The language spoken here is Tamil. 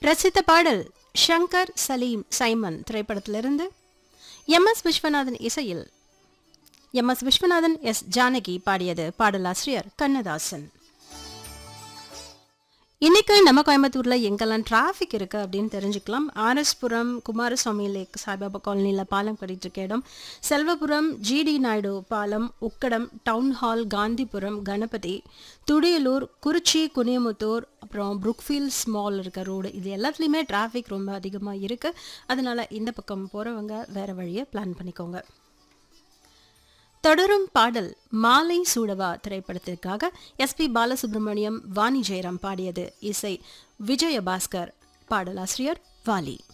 பிரசித்த பாடல் ஷங்கர் சலீம் சைமன் திரைப்படத்திலிருந்து எம் எஸ் விஸ்வநாதன் இசையில் M S Viswanathan S Janaki பாடியது பாடலாசிரியர் கண்ணதாசன் இன்னைக்கு நம்ம கோயம்புத்தூர்ல எங்கெல்லாம் டிராஃபிக் இருக்கு அப்படின்னு தெரிஞ்சுக்கலாம் ஆர்எஸ்புரம் குமாரசுவாமி லேக் சாய்பாபா காலனியில் பாலம் கட்டிட்டு இருக்க இடம் செல்வபுரம் ஜிடி நாயுடு பாலம் உக்கடம் டவுன் ஹால் காந்திபுரம் கணபதி துடியலூர் குறிச்சி குனியமுத்தூர் அப்புறம் புருக்ஃபீல்ட்ஸ் மால் இருக்க ரோடு இது எல்லாத்துலேயுமே டிராஃபிக் ரொம்ப அதிகமாக இருக்கு அதனால இந்த பக்கம் போறவங்க வேற வழியை பிளான் பண்ணிக்கோங்க தொடரும் பாடல் மாலை சூடவா திரைப்படத்திற்காக எஸ்பி பாலசுப்ரமணியம் வாணி ஜெயராம் பாடியது இசை விஜயபாஸ்கர் பாடலாசிரியர் வாலி